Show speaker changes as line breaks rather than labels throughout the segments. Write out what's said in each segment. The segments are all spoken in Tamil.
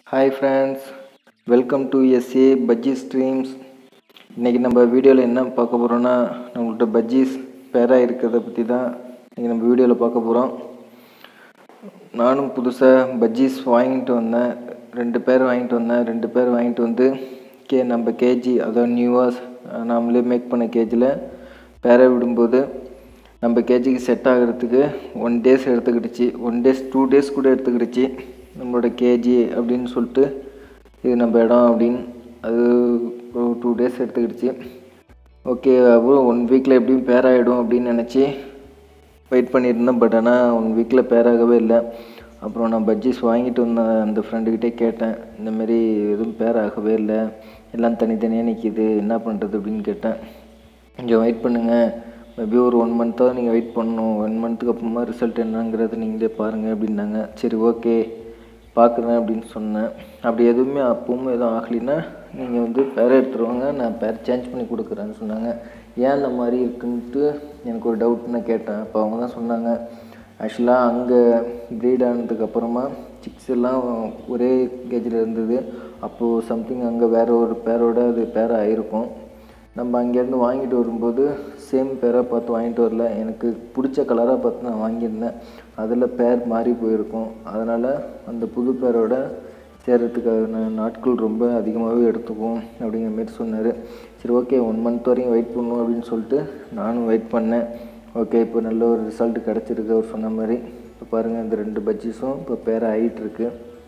hi friends welcome to S A bajji streams இன்றைக்கி நம்ம வீடியோவில் என்ன பார்க்க போகிறோன்னா நம்மள்ட்ட பஜ்ஜீஸ் பேராக இருக்கிறத பற்றி தான் இன்றைக்கி நம்ம வீடியோவில் பார்க்க போகிறோம் நானும் புதுசாக பஜ்ஜீஸ் வாங்கிட்டு வந்தேன் ரெண்டு பேர் வாங்கிட்டு வந்தேன் ரெண்டு பேர் வாங்கிட்டு வந்து கே நம்ம கேஜி அதாவது நியூவாக நாமளே மேக் பண்ண கேஜியில் பேரை விடும்போது நம்ம கேஜிக்கு செட் ஆகிறதுக்கு ஒன் டேஸ் எடுத்துக்கிடுச்சு ஒன் டேஸ் டூ டேஸ் கூட எடுத்துக்கிடுச்சு நம்மளோட கேஜி அப்படின்னு சொல்லிட்டு இது நம்ம இடம் அப்படின்னு அது ஒரு டூ டேஸ் எடுத்துக்கிடுச்சு ஓகே அப்புறம் ஒன் வீக்கில் எப்படியும் பேர் ஆகிடும் அப்படின்னு நினச்சி வெயிட் பண்ணியிருந்தேன் பட் ஆனால் ஒன் வீக்கில் பேராகவே இல்லை அப்புறம் நான் பஜ்ஜீஸ் வாங்கிட்டு வந்த அந்த ஃப்ரெண்டுக்கிட்டே கேட்டேன் இந்தமாரி எதுவும் பேர் ஆகவே இல்லை எல்லாம் தனித்தனியாக நிற்கிது என்ன பண்ணுறது அப்படின்னு கேட்டேன் கொஞ்சம் வெயிட் பண்ணுங்கள் மேபி ஒரு ஒன் மந்த்தாக நீங்கள் வெயிட் பண்ணணும் ஒன் மந்த்துக்கு அப்புறமா ரிசல்ட் என்னங்கிறது நீங்களே பாருங்கள் அப்படின்னாங்க சரி ஓகே பார்க்குறேன் அப்படின்னு சொன்னேன் அப்படி எதுவுமே அப்பவும் எதுவும் ஆகலைன்னா நீங்கள் வந்து பேரை எடுத்துருவாங்க நான் பேர் சேஞ்ச் பண்ணி கொடுக்குறேன்னு சொன்னாங்க ஏன் அந்த மாதிரி இருக்குன்ட்டு எனக்கு ஒரு டவுட் நான் கேட்டேன் அப்போ அவங்க தான் சொன்னாங்க ஆக்சுவலாக அங்கே ப்ரீட் ஆனதுக்கப்புறமா சிக்ஸ் எல்லாம் ஒரே கேஜில் இருந்தது அப்போது சம்திங் அங்கே வேறு ஒரு பேரோட அது பேராக ஆகிருக்கும் நம்ம அங்கேருந்து வாங்கிட்டு வரும்போது சேம் பேராக பார்த்து வாங்கிட்டு வரல எனக்கு பிடிச்ச கலராக பார்த்து நான் வாங்கியிருந்தேன் அதில் பேர் மாறி போயிருக்கும் அதனால் அந்த புது பேரோட சேர்கிறதுக்கான நாட்கள் ரொம்ப அதிகமாகவே எடுத்துக்கும் அப்படிங்கிற மாரி சொன்னார் சரி ஓகே ஒன் மந்த் வரையும் வெயிட் பண்ணும் அப்படின்னு சொல்லிட்டு நானும் வெயிட் பண்ணேன் ஓகே இப்போ நல்ல ஒரு ரிசல்ட் கிடச்சிருக்கு அவர் சொன்ன மாதிரி இப்போ பாருங்கள் இந்த ரெண்டு பஜ்ஜீஸும் இப்போ பேர் ஆகிட்டுருக்கு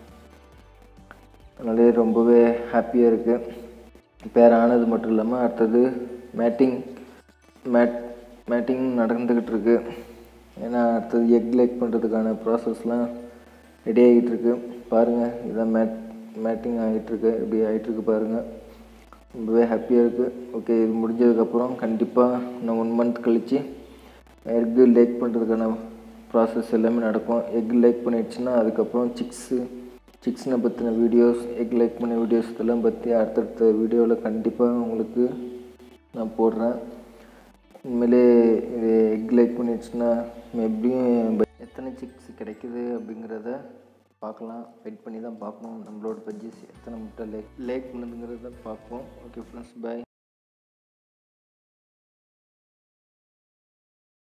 அதனாலே ரொம்பவே ஹாப்பியாக இருக்குது பேர் ஆனது மட்டும் இல்லாமல் அடுத்தது மேட்டிங் மேட் மேட்டிங் நடந்துக்கிட்டு இருக்கு ஏன்னா அடுத்தது எக் லேக் பண்ணுறதுக்கான ப்ராசஸ்லாம் ரெடி ஆகிட்டுருக்கு பாருங்கள் இதான் மேட் மேட்டிங் ஆகிட்டுருக்கு இப்படி ஆகிட்டுருக்கு பாருங்கள் ரொம்பவே ஹாப்பியாக இருக்குது ஓகே இது முடிஞ்சதுக்கப்புறம் கண்டிப்பாக நான் ஒன் மந்த் கழித்து எக்கு லேக் பண்ணுறதுக்கான ப்ராசஸ் எல்லாமே நடக்கும் எக் லேக் பண்ணிடுச்சுன்னா அதுக்கப்புறம் சிக்ஸு சிக்ஸனை பற்றின வீடியோஸ் எக் லைக் பண்ண வீடியோஸ் இதெல்லாம் பற்றி அடுத்தடுத்த வீடியோவில் கண்டிப்பாக உங்களுக்கு நான் போடுறேன் உண்மையிலே இது எக் லைக் பண்ணிடுச்சுன்னா எப்படியும் எத்தனை சிக்ஸ் கிடைக்குது அப்படிங்கிறத பார்க்கலாம் வெயிட் பண்ணி தான் பார்க்கணும் நம்மளோட பட்ஜெஸ் எத்தனை முட்டை லேக் லேக் பண்ணுதுங்கிறத பார்ப்போம் ஓகே ஃப்ரெண்ட்ஸ் பாய்